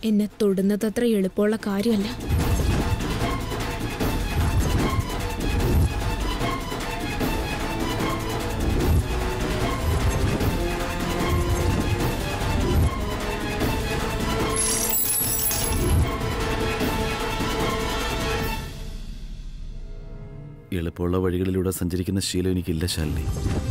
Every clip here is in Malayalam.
എന്നെ തൊടുന്നതത്ര എളുപ്പമുള്ള കാര്യമല്ല എളുപ്പമുള്ള വഴികളിലൂടെ സഞ്ചരിക്കുന്ന ശീലം എനിക്കില്ല ശാലിനി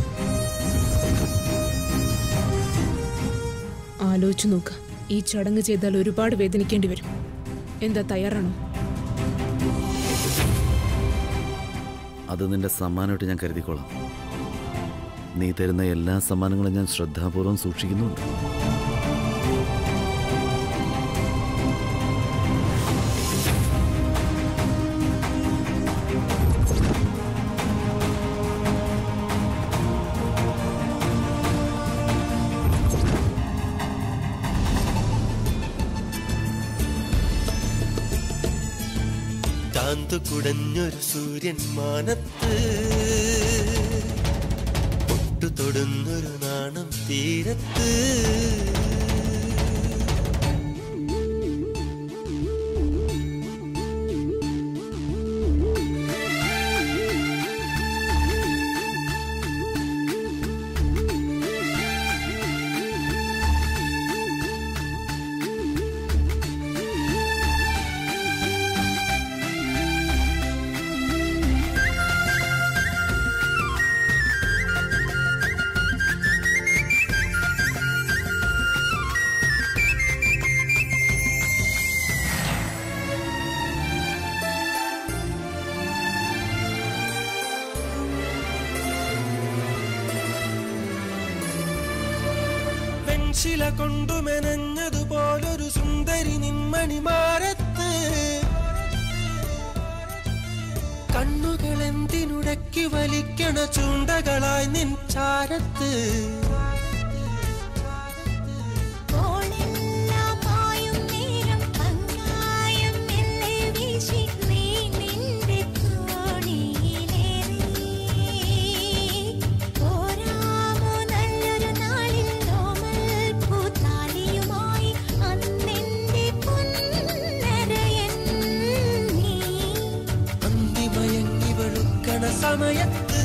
ആലോചിച്ചു നോക്ക ഈ ചടങ്ങ് ചെയ്താൽ ഒരുപാട് വേദനിക്കേണ്ടി വരും എന്താ തയ്യാറാണോ അത് നിന്റെ സമ്മാനമായിട്ട് ഞാൻ കരുതിക്കോളാം നീ തരുന്ന എല്ലാ സമ്മാനങ്ങളും ഞാൻ ശ്രദ്ധാപൂർവം സൂക്ഷിക്കുന്നുണ്ട് ചാന്തു കുടഞ്ഞൊരു സൂര്യൻ മാനത്ത് പൊട്ടു തൊടുന്നൊരു നാണം തീരത്ത് വെൺശില കൊണ്ടു മെനഞ്ഞതുപോലൊരു സുന്ദരി നിന്മണി മാരത്ത് കണ്ണുകൾ എന്തിനുടക്കി വലിക്കണ ചൂണ്ടകളായി നിൻ ചാരത്ത് കോണെല്ലാം മായും നേരം അങ്ങായം മെല്ലെ വീശി നീ നിന്റെ തോണിയിലേറി പോരാമോ നല്ലൊരു നാളിൽ നോമൽ പൂത്താലിയുമായി അന്നെന്റെ പൊന്നരയൻ നീ അന്തിമയങ്ങി വെളുക്കണ സമയത്ത്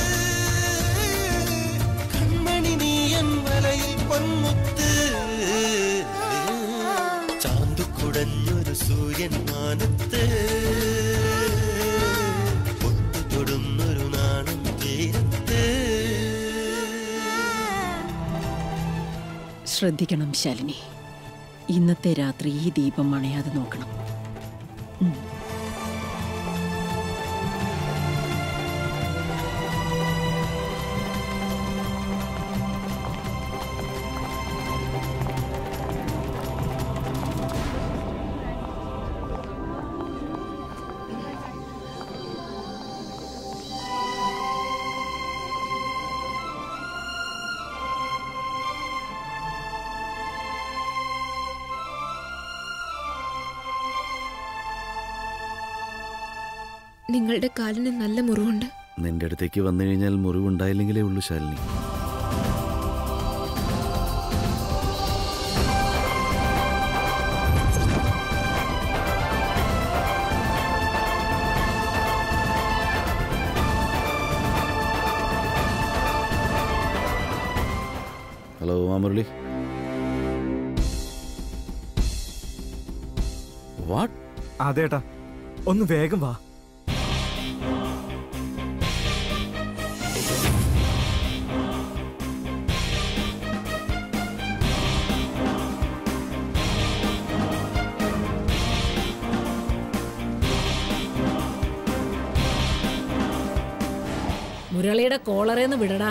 കൺമണി നീയൻ വലയിൽ പൊന്മുത്ത് ചാന്തു കുടഞ്ഞൊരു സൂര്യൻ മാനത്ത് പൊട്ടു തൊടുന്നൊരു നാണം തീരത്ത് ശ്രദ്ധിക്കണം ശാലിനി ഇന്നത്തെ രാത്രി ഈ ദീപം അണയാതെ നോക്കണം നിങ്ങളുടെ കാലിന് നല്ല മുറിവുണ്ട് നിന്റെ അടുത്തേക്ക് വന്നു കഴിഞ്ഞാൽ മുറിവുണ്ടായില്ലെങ്കിലേ ഉള്ളൂ ശാലിനി ഹലോ മാമുരളി വാട്ട് അതേട്ടാ ഒന്ന് വേഗം വാ മുരളിയുടെ കോളറേന്ന് വിടടാ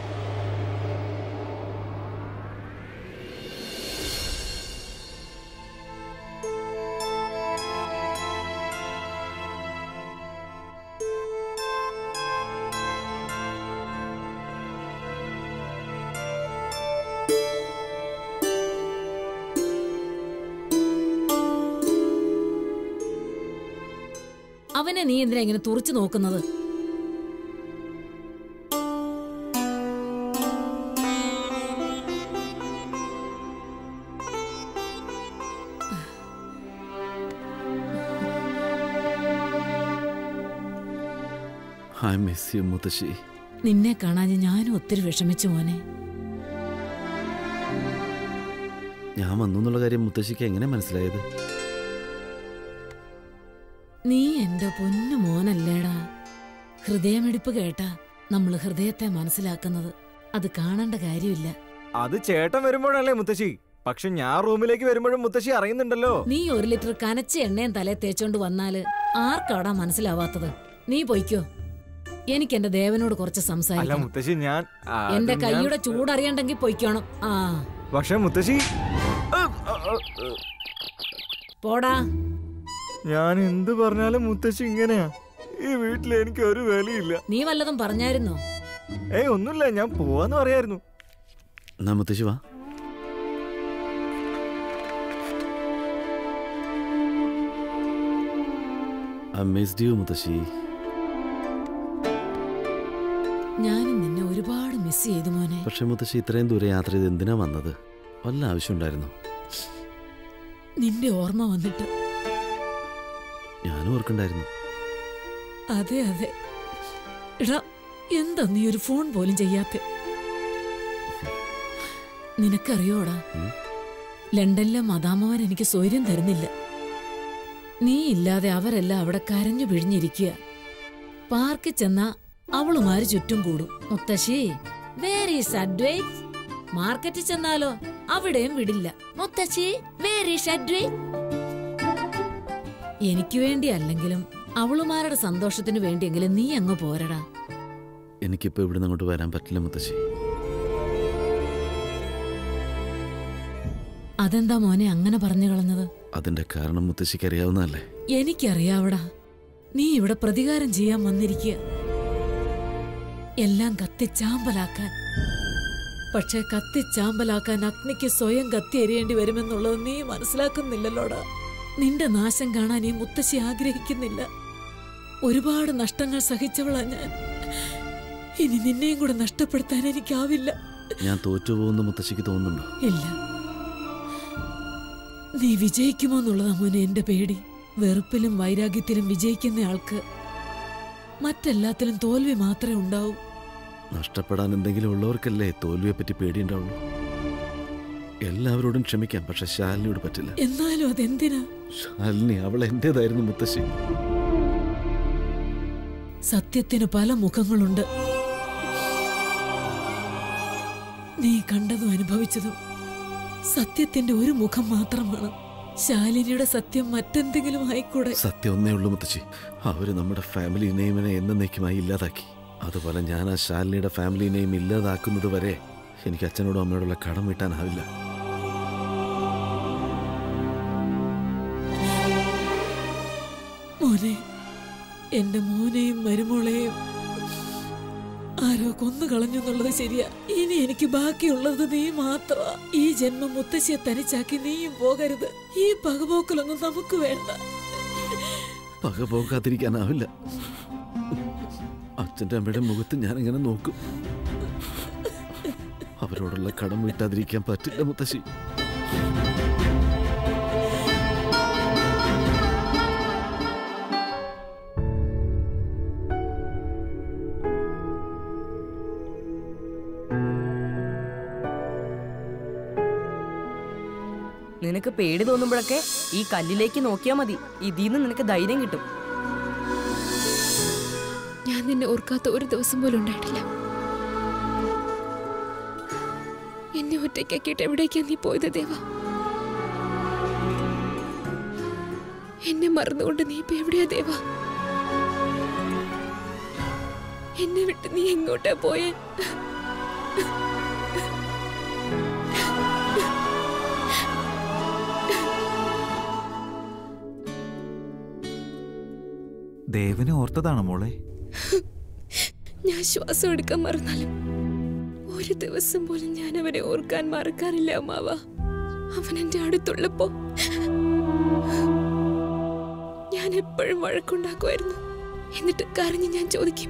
അവനെ നീ എന്തിനാ ഇങ്ങനെ തുറച്ചു നോക്കുന്നത് ഐ മിസ് യു മുത്തശ്ശി നിന്നെ കാണാൻ ഞാനും ഒത്തിരി വിഷമിച്ചു മോനെ ഞാൻ വന്നു എന്നുള്ള കാര്യം മുത്തശ്ശിക്ക് എങ്ങനെ മനസ്സിലായത് നീ എന്റെ പൊന്നു മോനല്ലേടാ ഹൃദയമിടിപ്പ് കേട്ടാ നമ്മൾ ഹൃദയത്തെ മനസ്സിലാക്കുന്നത് അത് കാണേണ്ട കാര്യമില്ല അത് ചേട്ടൻ വരുമ്പോഴല്ലേ മുത്തശ്ശി പക്ഷെ ഞാൻ റൂമിലേക്ക് വരുമ്പോഴും മുത്തശ്ശി അറിയുന്നുണ്ടല്ലോ നീ ഒരു ലിറ്റർ കനച്ച എണ്ണയും തലേ തേച്ചോണ്ട് വന്നാല് ആർക്കാടാ മനസ്സിലാവാത്തത് നീ പൊയ്ക്കോ എനിക്ക് എന്റെ ദേവനോട് കുറച്ച് അല്ല സംസാരിക്കണം മുത്തശ്ശി ഞാൻ ആ, അത് എന്റെ ഞാൻ- കൈയുടെ ചൂടറിയണ്ടെങ്കിൽ പൊയ്ക്കോണം ആ പക്ഷെ മുത്തശ്ശി പോടാ ഞാൻ എന്ത് പറഞ്ഞാലും മുത്തശ്ശി ഇങ്ങനെയാ ഈ വീട്ടിൽ എനിക്ക് ഒരു വിലയില്ല നീ വല്ലതും പറഞ്ഞായിരുന്നോ ഏയ് ഒന്നുമില്ല ഞാൻ പോവാന്ന് പറയായിരുന്നു എന്നാ മുത്തശ്ശി വാ ഐ മിസ്ഡ് യു മുത്തശ്ശി ഞാനും നിന്നെ ഒരുപാട് മിസ് ചെയ്തു മോനെ പക്ഷെ മുത്തശ്ശി ഇത്രയും ദൂരെ യാത്ര ചെയ്ത് എന്തിനാ വന്നത് വല്ല ആവശ്യമുണ്ടായിരുന്നു നിന്റെ ഓർമ്മ വന്നിട്ട് ഞാനും ഓർക്കണ്ടായിരുന്നു അതെ അതെ എടാ എന്താ നീ ഒരു ഫോൺ പോലും ചെയ്യാത്ത നിനക്കറിയോടാ ഉം. ലണ്ടനിലെ മദാമവൻ എനിക്ക് സ്വൈര്യം തരുന്നില്ല നീ ഇല്ലാതെ അവരെല്ലാം അവിടെ കരഞ്ഞു പിഴിഞ്ഞിരിക്കുക പാർക്കിൽ ചെന്നാ അവളുമാര് ചുറ്റും കൂടും മുത്തശ്ശി വേരി അഡ്വൈസ് മാർക്കറ്റിൽ ചെന്നാലോ അവിടെയും വിടില്ല മുത്തശ്ശി വേരി അഡ്വൈസ് എനിക്ക് വേണ്ടി അല്ലെങ്കിലും അവളുമാരുടെ സന്തോഷത്തിന് വേണ്ടിയെങ്കിലും നീ അങ്ങ് പോരടാ എനിക്കിപ്പോ ഇവിടുന്ന് അങ്ങോട്ട് വരാൻ പറ്റില്ല മുത്തശ്ശി അതെന്താ മോനെ അങ്ങനെ പറഞ്ഞു കളഞ്ഞത് അതിന്റെ കാരണം മുത്തശ്ശിക്ക് അറിയാവുന്നതല്ലേ എനിക്കറിയാവടാ നീ ഇവിടെ പ്രതികാരം ചെയ്യാൻ വന്നിരിക്കുക എല്ലാം കത്തിച്ചാമ്പലാക്കാൻ പക്ഷെ കത്തിച്ചാമ്പലാക്കാൻ അഗ്നിക്ക് സ്വയം കത്തി എരിയേണ്ടി വരുമെന്നുള്ളത് നീ മനസ്സിലാക്കുന്നില്ലല്ലോടാ നിന്റെ നാശം കാണാൻ ഈ മുത്തശ്ശി ആഗ്രഹിക്കുന്നില്ല ഒരുപാട് നഷ്ടങ്ങൾ സഹിച്ചവളാ ഞാൻ ഇനി നിന്നെയും കൂടെ നഷ്ടപ്പെടുത്താൻ എനിക്കാവില്ല ഞാൻ തോറ്റുപോകുന്ന മുത്തശ്ശിക്ക് തോന്നുന്നുണ്ടോ ഇല്ല നീ വിജയിക്കുമോ എന്നുള്ളതാ മോനെ എന്റെ പേടി വെറുപ്പിലും വൈരാഗ്യത്തിലും വിജയിക്കുന്ന ആൾക്ക് മറ്റെല്ലാത്തിലും തോൽവി മാത്രമേ ഉണ്ടാവൂ നഷ്ടപ്പെടാൻ എന്തെങ്കിലും ഉള്ളവർക്കല്ലേ തോൽവിയെ പറ്റി പേടിയുണ്ടാവുള്ളൂ എല്ലാവരോടും ക്ഷമിക്കാം പക്ഷെ ശാലിനിയോട് പറ്റില്ല എന്നാലും അതെന്തിനാ ശാലിനി അവൾ എന്റേതായിരുന്നു മുത്തശ്ശി സത്യത്തിന് പല മുഖങ്ങളുണ്ട് നീ കണ്ടതും അനുഭവിച്ചതും സത്യത്തിന്റെ ഒരു മുഖം മാത്രമാണ് ശാലിനിയുടെ സത്യം മറ്റെന്തെങ്കിലും ആയിക്കൂടെ സത്യം ഒന്നേ ഉള്ളൂ മുത്തശ്ശി അവര് നമ്മുടെ ഫാമിലി നെയിമിനെ എന്നേക്കുമായി ഇല്ലാതാക്കി അതുപോലെ ഞാൻ ആ ശാലിനിയുടെ ഫാമിലി നെയിം ഇല്ലാതാക്കുന്നത് വരെ എനിക്ക് അച്ഛനോടും അമ്മയോടുള്ള കടം വീട്ടാനാവില്ല മോനെ എന്റെ മോനെയും മരുമോളെയും ആരോ കൊന്നു കളഞ്ഞു എന്നുള്ളത് ശരിയാ ഇനി എനിക്ക് ബാക്കിയുള്ളത് നീ മാത്രമാ ഈ ജന്മം മുത്തശ്ശിയെ തനിച്ചാക്കി നീയും പോകരുത് ഈ പകപോക്കലൊന്നും നമുക്ക് വേണ്ട പക പോകാതിരിക്കാനാവില്ല അച്ഛൻ്റെ അമ്മയുടെ മുഖത്ത് ഞാൻ എങ്ങനെ നോക്കും അവരോടുള്ള കടം വീട്ടാതിരിക്കാൻ പറ്റില്ല മുത്തശ്ശി നിനക്ക് പേടി തോന്നുമ്പോഴൊക്കെ ഈ കല്ലിലേക്ക് നോക്കിയാ മതി ഇതിന്ന് നിനക്ക് ധൈര്യം കിട്ടും ഞാൻ നിന്നെ ഓർക്കാത്ത ഒരു ദിവസം പോലും ഉണ്ടായിട്ടില്ല എന്നെ ഒറ്റയ്ക്കാക്കിയിട്ട് എവിടേക്കാ നീ പോയത് ദേവ എന്നെ മറന്നുകൊണ്ട് നീ ഇപ്പൊ എവിടെയാ ദേവ എന്നെ വിട്ട് നീ എങ്ങോട്ടാ പോയേ ദേവനെ ഓർത്തതാണ് മോളെ ഞാൻ ശ്വാസം എടുക്കാൻ മറന്നാലും ഒരു ദിവസം പോലും ഞാൻ അവനെ ഓർക്കാൻ മറക്കാറില്ല അമ്മാവ അവൻ എന്റെ അടുത്തുള്ളപ്പോ ഞാൻ എപ്പോഴും വഴക്കുണ്ടാക്കുമായിരുന്നു എന്നിട്ട് കരഞ്ഞ് ഞാൻ ചോദിക്കും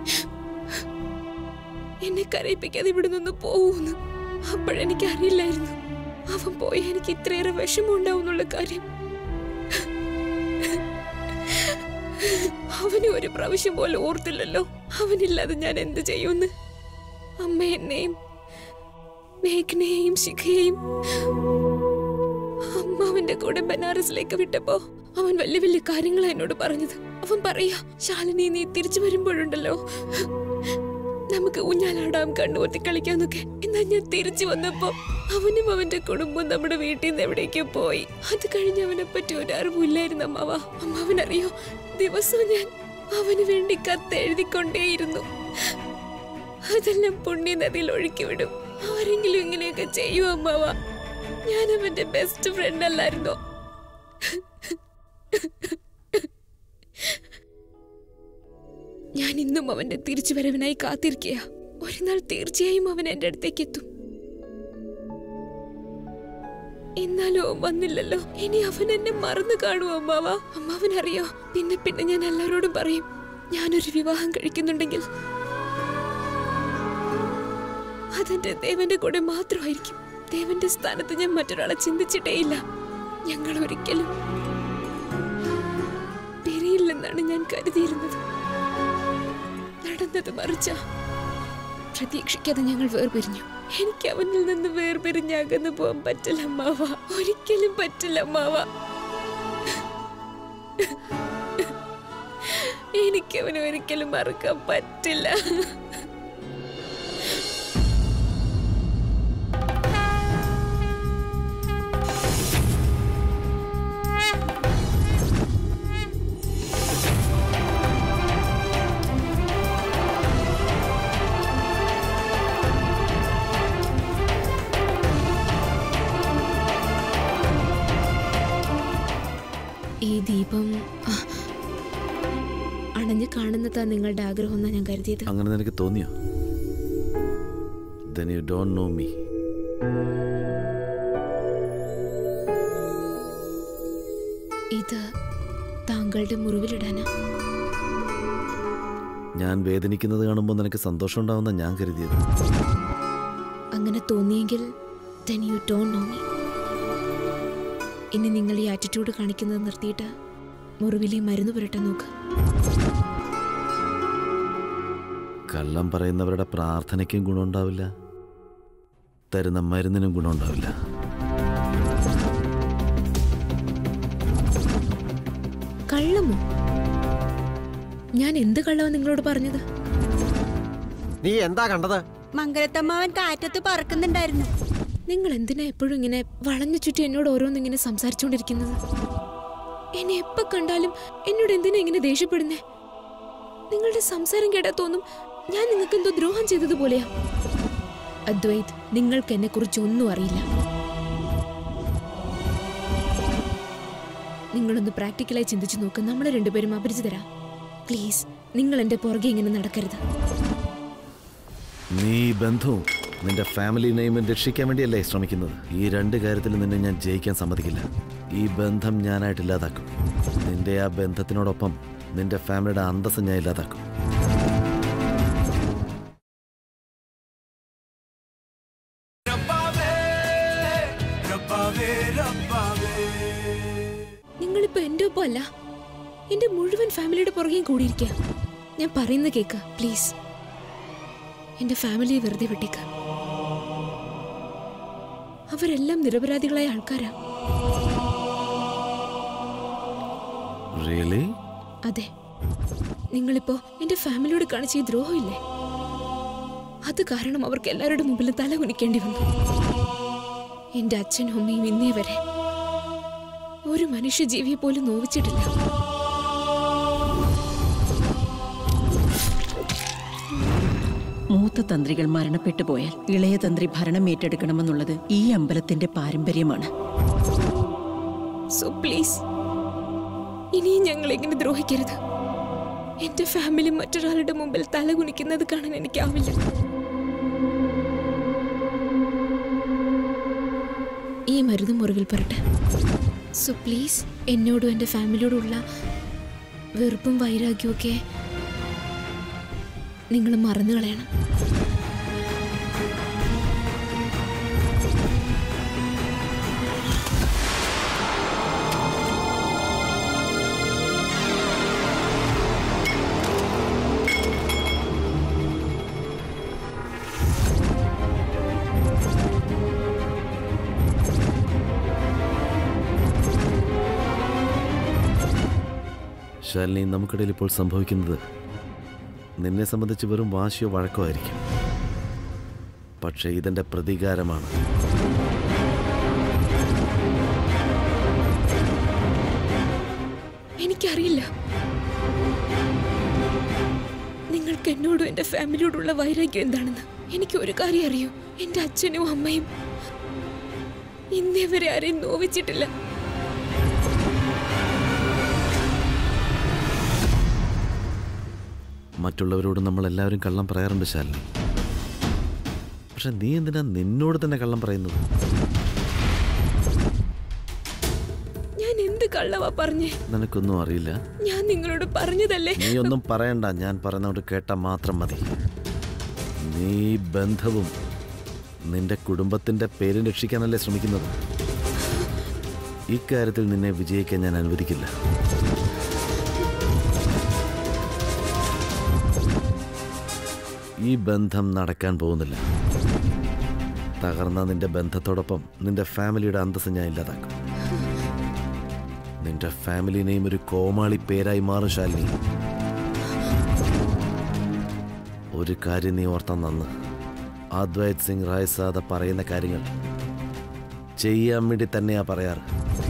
എന്നെ കരയിപ്പിക്കാതെ ഇവിടെ നിന്ന് പോവൂന്ന് അപ്പോഴെനിക്ക് അറിയില്ലായിരുന്നു അവൻ പോയി എനിക്ക് ഇത്രയേറെ വിഷമം ഉണ്ടാവുന്നുള്ള കാര്യം അവന് ഒരു പ്രാവശ്യം പോലും ഓർത്തില്ലല്ലോ അവനില്ലാതെ ഞാൻ എന്ത് ചെയ്യുമെന്ന് അമ്മ എന്നെയും മേഘ്നയെയും ശിഖയെയും അമ്മ അവന്റെ കൂടെ ബനാറസിലേക്ക് വിട്ടപ്പോ അവൻ വലിയ വലിയ കാര്യങ്ങളാ എന്നോട് പറഞ്ഞത് അവൻ പറയാ ശാലിനി നീ തിരിച്ചു വരുമ്പോഴുണ്ടല്ലോ നമുക്ക് ഊഞ്ഞാലാടാം കണ്ണുപൊത്തി കളിക്കാന്നൊക്കെ എന്നാ ഞാൻ തിരിച്ചു വന്നപ്പോ അവനും അവന്റെ കുടുംബവും നമ്മുടെ വീട്ടിൽ നിന്ന് എവിടേക്കോ പോയി അത് കഴിഞ്ഞ് അവനെ പറ്റി ഒരു അറിവില്ലായിരുന്നു അമ്മാവ അമ്മാവനറിയോ ദിവസവും ഞാൻ അവന് വേണ്ടി കത്ത് എഴുതിക്കൊണ്ടേയിരുന്നു അതെല്ലാം പുണ്യ നദിയിൽ ഒഴുക്കി വിടും ആരെങ്കിലും ഇങ്ങനെയൊക്കെ ചെയ്യൂ അമ്മാവ ഞാൻ അവന്റെ ബെസ്റ്റ് ഫ്രണ്ട് അല്ലായിരുന്നോ ഞാൻ ഇന്നും അവന്റെ തിരിച്ചുവരവിനായി കാത്തിരിക്കുക ഒരു നാൾ തീർച്ചയായും അവൻ എന്റെ അടുത്തേക്ക് എത്തും എന്നാലും അവൻ വന്നില്ലല്ലോ ഇനി അവൻ എന്നെ മറന്നു കാണുമോ അമ്മാവ അമ്മാവൻ അറിയോ പിന്നെ പിന്നെ ഞാൻ എല്ലാവരോടും പറയും ഞാനൊരു വിവാഹം കഴിക്കുന്നുണ്ടെങ്കിൽ അതെന്റെ ദേവന്റെ കൂടെ മാത്രമായിരിക്കും ദേവന്റെ സ്ഥാനത്ത് ഞാൻ മറ്റൊരാളെ ചിന്തിച്ചിട്ടേയില്ല ഞങ്ങൾ ഒരിക്കലും പിരിയില്ലെന്നാണ് ഞാൻ കരുതിയിരുന്നത് നടന്നത് മറിച്ച പ്രതീക്ഷിക്കാതെ ഞങ്ങൾ വേർപിരിഞ്ഞു എനിക്ക് അവനിൽ നിന്ന് വേർപിരിഞ്ഞ് അകന്നു പോകാൻ പറ്റില്ല അമ്മാവ ഒരിക്കലും പറ്റില്ല അമ്മാവ എനിക്ക് അവനെ ഒരിക്കലും മറക്കാൻ പറ്റില്ല ഈ ദീപം ആ, അണഞ്ഞു കാണുന്നതാ നിങ്ങളുടെ ആഗ്രഹം എന്നാ ഞാൻ കരുതിയത് അങ്ങനെ നിനക്ക് തോന്നിയോ then you don't know me ഇത് താങ്കളുടെ മുറിവിലിടാനാ ഞാൻ വേദനിക്കുന്നത് കാണുമ്പോൾ നിനക്ക് സന്തോഷം ഉണ്ടാവുന്ന ഞാൻ കരുതിയത് അങ്ങനെ തോന്നിയെങ്കിൽ then you don't know me ഇനി നിങ്ങൾ ഈ ആറ്റിറ്റ്യൂഡ് കാണിക്കുന്നത് നിർത്തിയിട്ട് മുറിവിൽ ഈ മരുന്ന് പുരട്ടാൻ നോക്ക് കള്ളം പറയുന്നവരുടെ പ്രാർത്ഥനയ്ക്കും ഗുണമുണ്ടാവില്ല തരുന്ന മരുന്നിനും ഗുണമുണ്ടാവില്ല കള്ളമോ ഞാൻ എന്ത് കള്ളവാ നിങ്ങളോട് പറഞ്ഞത് നീ എന്താ കണ്ടത് മംഗലത്തമ്മാവൻ കാറ്റത്ത് പറക്കുന്നുണ്ടായിരുന്നു നിങ്ങൾ എന്തിനാ എപ്പോഴും ഇങ്ങനെ വളഞ്ഞു ചുറ്റി എന്നോട് ഓരോന്നിങ്ങനെ സംസാരിച്ചുകൊണ്ടിരിക്കുന്നത് എന്നെ എപ്പോ കണ്ടാലും എന്നോട് എന്തിനാ ഇങ്ങനെ ദേഷ്യപ്പെടുന്നേ നിങ്ങളുടെ സംസാരം കേട്ടാ തോന്നും ഞാൻ നിങ്ങൾക്ക് എന്തോ ദ്രോഹം ചെയ്തതുപോലെയാ അദ്വൈത് നിങ്ങൾക്ക് എന്നെ കുറിച്ച് ഒന്നും അറിയില്ല നിങ്ങളൊന്ന് പ്രാക്ടിക്കലായി ചിന്തിച്ചു നോക്ക് നമ്മൾ രണ്ടുപേരും അപരിചിതരാ പ്ലീസ് നിങ്ങൾ എന്റെ പുറകെ ഇങ്ങനെ നടക്കരുത് നീ ഈ ബന്ധവും നിന്റെ ഫാമിലി നെയിമും രക്ഷിക്കാൻ വേണ്ടിയല്ലേ ശ്രമിക്കുന്നത് ഈ രണ്ട് കാര്യത്തിൽ നിന്നെ ഞാൻ ജയിക്കാൻ സമ്മതിക്കില്ല ഈ ബന്ധം ഞാനായിട്ട് ഇല്ലാതാക്കും നിന്റെ ആ ബന്ധത്തിനോടൊപ്പം നിന്റെ ഫാമിലിയുടെ അന്തസ്സ് ഞാൻ ഇല്ലാതാക്കും നിങ്ങളിപ്പോ എന്റെ ഒപ്പം അല്ല എന്റെ മുഴുവൻ ഫാമിലിയുടെ പുറകെയും കൂടിയിരിക്കുക ഞാൻ പറയുന്ന കേക്ക് പ്ലീസ് എന്റെ ഫാമിലിയെ വെറുതെ വിട്ടേക്ക അവരെല്ലാം നിരപരാധികളായ ആൾക്കാരാ റിയലി അതെ നിങ്ങളിപ്പോ എന്റെ ഫാമിലിയോട് കാണിച്ച ഈ ദ്രോഹമില്ലേ അത് കാരണം അവർക്ക് എല്ലാവരുടെ മുമ്പിലും തല കുനിക്കേണ്ടി വന്നു എന്റെ അച്ഛനും അമ്മയും ഇന്നേ വരെ ഒരു മനുഷ്യജീവിയെ പോലും നോവിച്ചിട്ടില്ല മൂത്ത തന്ത്രികൾ മരണപ്പെട്ടു പോയാൽ ഇളയ തന്ത്രി ഭരണം ഏറ്റെടുക്കണമെന്നുള്ളത് ഈ അമ്പലത്തിന്റെ പാരമ്പര്യമാണ് സോ പ്ലീസ് ഇനിയും ഞങ്ങൾ ഇങ്ങനെ ദ്രോഹിക്കരുത് എന്റെ ഫാമിലി മറ്റൊരാളുടെ മുമ്പിൽ തല കുനിക്കുന്നത് കാണാൻ എനിക്കാവില്ല ഈ മരുന്ന് മുറിവിൽ പുരട്ടെ സോ പ്ലീസ് എന്നോടും എൻ്റെ ഫാമിലിയോടുള്ള വെറുപ്പും വൈരാഗ്യവും ഒക്കെ നിങ്ങൾ മറന്നു കളയണം ശാലിനി നമുക്കിടയിൽ ഇപ്പോൾ സംഭവിക്കുന്നത് നിന്നെ സംബന്ധിച്ച് വെറും വാശിയോ വഴക്കോ ആയിരിക്കും പക്ഷേ ഇതെന്റെ പ്രതികാരമാണ് എനിക്കറിയില്ല നിങ്ങൾക്ക് എന്നോടും എന്റെ ഫാമിലിയോടുള്ള വൈരാഗ്യം എന്താണെന്ന് എനിക്ക് ഒരു കാര്യം അറിയൂ എന്റെ അച്ഛനും അമ്മയും ഇന്നേ വരെ ആരെയും നോവിച്ചിട്ടില്ല മറ്റുള്ളവരോട് നമ്മൾ എല്ലാവരും കള്ളം പറയാറുണ്ട് ശാലിനി പക്ഷെ നീ എന്തിനാ നിന്നോട് തന്നെ കള്ളം പറയുന്നത് ഞാൻ എന്ത് കള്ളവാ പറഞ്ഞേ നിനക്കൊന്നും അറിയില്ല ഞാൻ നിങ്ങളോട് പറഞ്ഞതല്ലേ നീ ഒന്നും പറയണ്ട ഞാൻ പറയുന്നോട് കേട്ടാ മാത്രം മതി നീ ഈ ബന്ധവും നിന്റെ കുടുംബത്തിന്റെ പേരും രക്ഷിക്കാനല്ലേ ശ്രമിക്കുന്നത് ഇക്കാര്യത്തിൽ നിന്നെ വിജയിക്കാൻ ഞാൻ അനുവദിക്കില്ല ഈ ബന്ധം നടക്കാൻ പോകുന്നില്ല തകർന്ന നിന്റെ ബന്ധത്തോടൊപ്പം നിന്റെ ഫാമിലിയുടെ അന്തസ്സ് ഞാൻ ഇല്ലാതാക്കും നിന്റെ ഫാമിലി നെയിം ഒരു കോമാളി പേരായി മാറും ശാലിനി ഒരു കാര്യം നീ ഓർത്താൻ നന്ന് അദ്വൈത് സിംഗ് റായ്സാദ പറയുന്ന കാര്യങ്ങൾ ചെയ്യാൻ വേണ്ടി തന്നെയാ പറയാറ്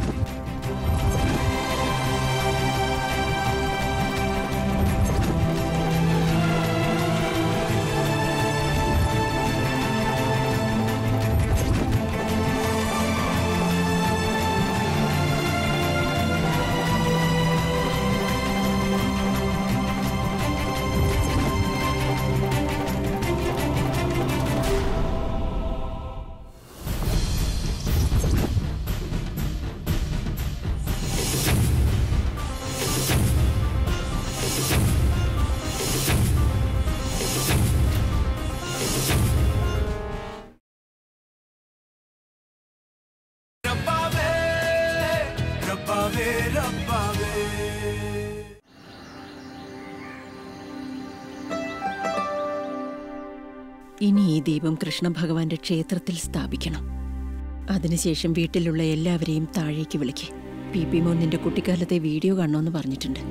ഇനി ഈ ദീപം കൃഷ്ണഭഗവാന്റെ ക്ഷേത്രത്തിൽ സ്ഥാപിക്കണം അതിനുശേഷം വീട്ടിലുള്ള എല്ലാവരെയും താഴേക്ക് വിളിക്ക് പി പി മോൻ നിന്റെ കുട്ടിക്കാലത്തെ വീഡിയോ കാണണമെന്ന് പറഞ്ഞിട്ടുണ്ട്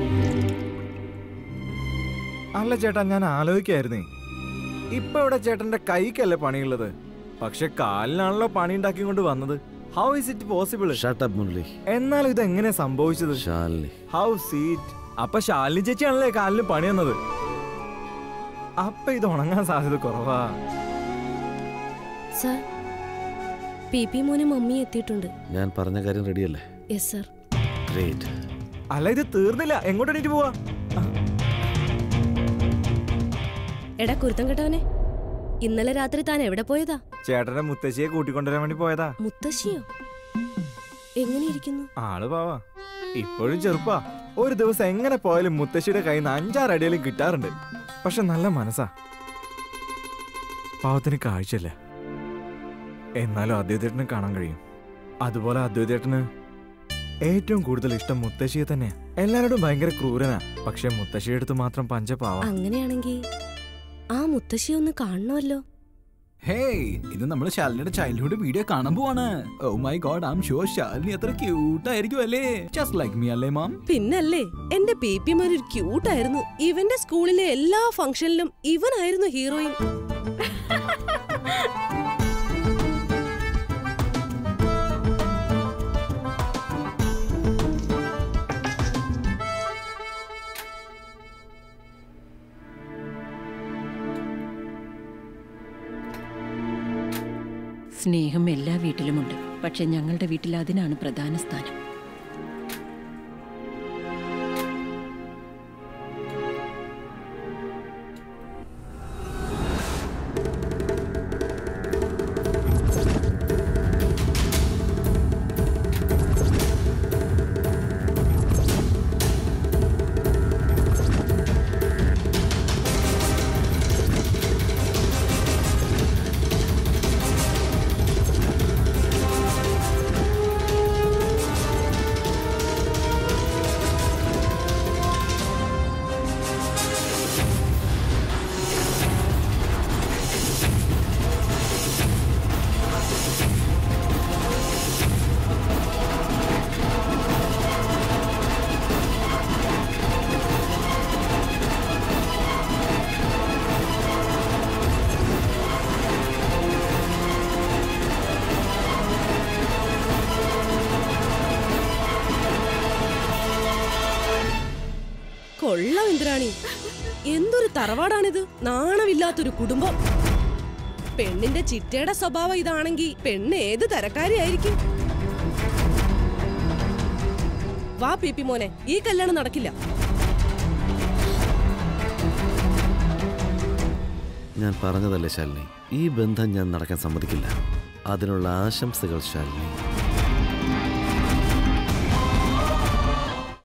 അല്ല ചേട്ടാ ഞാൻ ആലോചിക്കായിരുന്നേ ഇപ്പൊ ഇവിടെ ചേട്ടന്റെ കൈക്കല്ലേ പണിയുള്ളത് പക്ഷെ കാലിനാണല്ലോ പണി ഉണ്ടാക്കിക്കൊണ്ട് വന്നത് how is it possible shut up Murali എന്നാലും ഇത് എങ്ങനെ സംഭവിച്ചത് ശാലിനി ഹൗ സീറ്റ് അപ്പൊ ശാലിനി ചേച്ചിയാണല്ലേ കാലിന് പണി വന്നത് അപ്പൊ ഇത് ഉണങ്ങാൻ സാധ്യത കുറവാ സർ പി പി മോനും മമ്മി എത്തിയിട്ടുണ്ട് ഞാൻ പറഞ്ഞ കാര്യം റെഡിയല്ലേ യെസ് സർ ഗ്രേറ്റ് അല്ല ഇത് തീർന്നില്ല എങ്ങോട്ട് എണീറ്റ് പോവാ എടാ കുരുത്തം കേട്ടവനെ ഇന്നലെ രാത്രി താൻ എവിടെ പോയതാ ചേട്ടന്റെ മുത്തശ്ശിയെ കൂട്ടിക്കൊണ്ടുവരാൻ വേണ്ടി പോയതാ മുത്തശ്ശിയോ എങ്ങനെ ഇരിക്കുന്നു ആള് പാവാ ഇപ്പോഴും ചെറുപ്പാ ഒരു ദിവസം എങ്ങനെ പോയാലും മുത്തശ്ശിയുടെ കയ്യിൽ നിന്ന് അഞ്ചാറ് അടിയിലും കിട്ടാറുണ്ട് പക്ഷെ നല്ല മനസ്സാ പാവത്തിന് കാഴ്ചയില്ല എന്നാലും അദ്വൈതേട്ടന് കാണാൻ കഴിയും അതുപോലെ അദ്വൈതേട്ടന് ഏറ്റവും കൂടുതൽ ഇഷ്ടം മുത്തശ്ശിയെ തന്നെയാ എല്ലാവരോടും ഭയങ്കര ക്രൂരനാ പക്ഷെ മുത്തശ്ശിയുടെ അടുത്ത് മാത്രം പഞ്ചപാവാ അങ്ങനെയാണെങ്കിൽ ആ മുത്തശ്ശി ഒന്ന് കാണണമല്ലോ ഹേയ് ഇത് നമ്മൾ ശാലിനിയുടെ ചൈൽഡ്ഹുഡ് വീഡിയോ കാണാൻ പോവാണ് oh my God I'm sure Shalini അത്ര ക്യൂട്ട് ആയിരിക്കും അല്ലേ ജസ്റ്റ് ലൈക്ക് മീ അല്ലേ മാം പിന്നല്ലേ എന്റെ പി പി ഒരു ക്യൂട്ടായിരുന്നു ഇവന്റെ സ്കൂളിലെ എല്ലാ ഫംഗ്ഷനിലും ഇവനായിരുന്നു ഹീറോയിൻ സ്നേഹം എല്ലാ വീട്ടിലുമുണ്ട് പക്ഷെ ഞങ്ങളുടെ വീട്ടിൽ അതിനാണ് പ്രധാന സ്ഥാനം കൊള്ളാം ഇന്ദ്രാണി എന്തൊരു തറവാടാണിത് നാണമില്ലാത്തൊരു കുടുംബം പെണ്ണിന്റെ ചിറ്റയുടെ സ്വഭാവം ഇതാണെങ്കിൽ പെണ്ണ് ഏത് തരക്കാരിയായിരിക്കും വാ പി പി മോനെ ഈ കല്യാണം നടക്കില്ല ഞാൻ പറഞ്ഞതല്ലേ ശാലിനി ഈ ബന്ധം ഞാൻ നടക്കാൻ സമ്മതിക്കില്ല അതിനുള്ള ആശംസകൾ ശാലിനി